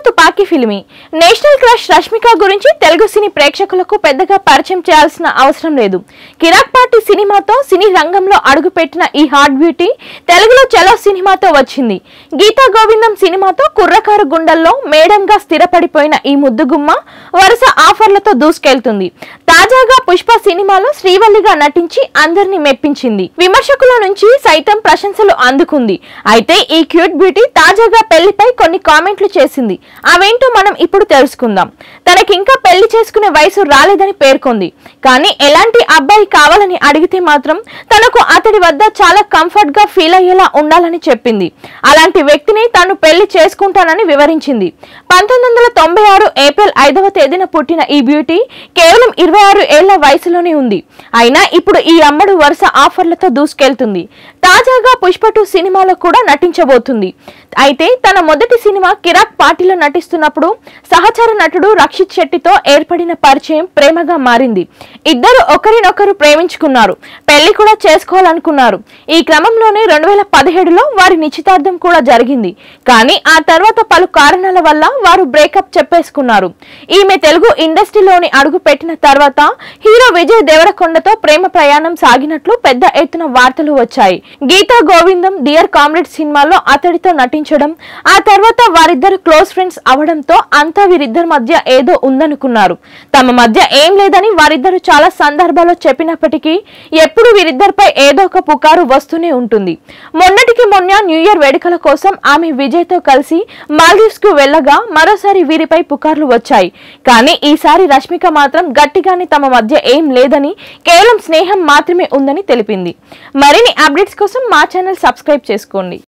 తుపాకీ ఫిల్మి national crush Rashmika గురించి తెలుగు సినీ ప్రేక్షకులకు పెద్దగా పరిచయం చేయాల్సిన అవసరం లేదు కిరాక్ పార్టీ సినిమాతో సినీ రంగంలో అడుగుపెట్టిన ఈ హాట్ బ్యూటీ తెలుగులో చలో సినిమాతో వచ్చింది గీతా గోవిందం సినిమాతో కుర్రకారు గుండెల్లో మేడంగా స్థిరపడిపోయిన ఈ ముద్దుగుమ్మ వరుస ఆఫర్లతో దూసుకెళ్తుంది తాజాగా పుష్ప సినిమాలో శ్రీవల్లిగా నటించి అందరినీ మెప్పించింది విమర్శకుల నుంచి సైతం ప్రశంసలు అందుకుంది అయితే ఈ క్యూట్ బ్యూటీ తాజాగా పెళ్లిపై కొన్ని కామెంట్లు చేసింది అవేంటో మనం ఇప్పుడు తెలుసుకుందాం తనకింకా పెళ్లి చేసుకునే వయసు రాలేదని పేర్కొంది కానీ ఎలాంటి అబ్బాయి కావాలని అడిగితే మాత్రం తనకు అతడి వద్ద చాలా కంఫర్ట్ గా ఫీల్ అయ్యేలా ఉండాలని చెప్పింది అలాంటి వ్యక్తిని తాను పెళ్లి చేసుకుంటానని వివరించింది పంతొమ్మిది వందల తొంభై ఆరు ఏప్రిల్ ఐదవ తేదీన పుట్టిన ఈ బ్యూటీ కేవలం ఇరవై ఆరు ఏళ్ల వయసులోనే ఉంది అయినా ఇప్పుడు ఈ అమ్మడు వరుస ఆఫర్లతో దూసుకెళ్తుంది తాజాగా పుష్ప టూ సినిమాలో కూడా నటించబోతుంది అయితే తన మొదటి సినిమా కిరాక్ పార్టీలో నటిస్తున్నప్పుడు సహచర నటుడు రక్షిత్ శెట్టితో ఏర్పడిన పరిచయం ప్రేమగా మారింది ఇద్దరు ఒకరినొకరు ప్రేమించుకున్నారు పెళ్లి కూడా చేసుకోవాలనుకున్నారు ఈ క్రమంలోనే రెండు వేల పదిహేడులో వారి నిశ్చితార్థం కూడా జరిగింది కానీ ఆ తర్వాత పలు కారణాల వల్ల వారు బ్రేకప్ చెప్పేసుకున్నారు ఈమె తెలుగు ఇండస్ట్రీలోని అడుగు పెట్టిన తర్వాత హీరో విజయ్ దేవరకొండతో ప్రేమ ప్రయాణం సాగినట్లు పెద్ద ఎత్తున వార్తలు వచ్చాయి గీతా గోవిందం డియర్ కామ్రేడ్ సినిమాలో అతడితో నటించడం ఆ తర్వాత వారిద్దరు క్లోజ్ ఫ్రెండ్స్ అవడంతో అంతా వీరిద్దరి మధ్య ఏదో ఉందనుకున్నారు తమ మధ్య ఏం లేదని వారిద్దరు చాలా సందర్భాల్లో చెప్పినప్పటికీ ఎప్పుడు వీరిద్దరిపై ఏదో ఒక పుకారు వస్తూనే ఉంటుంది మొన్నటికి మొన్న న్యూ ఇయర్ వేడుకల కోసం ఆమె విజయ్ తో కలిసి మాల్దీవ్స్ కు వెళ్ళగా మరోసారి వీరిపై పుకార్లు వచ్చాయి కానీ ఈసారి రష్మిక మాత్రం గట్టిగానే తమ మధ్య ఏం లేదని కేవలం స్నేహం మాత్రమే ఉందని తెలిపింది మరిన్ని అప్డేట్స్ కోసం మా ఛానల్ సబ్స్క్రైబ్ చేసుకోండి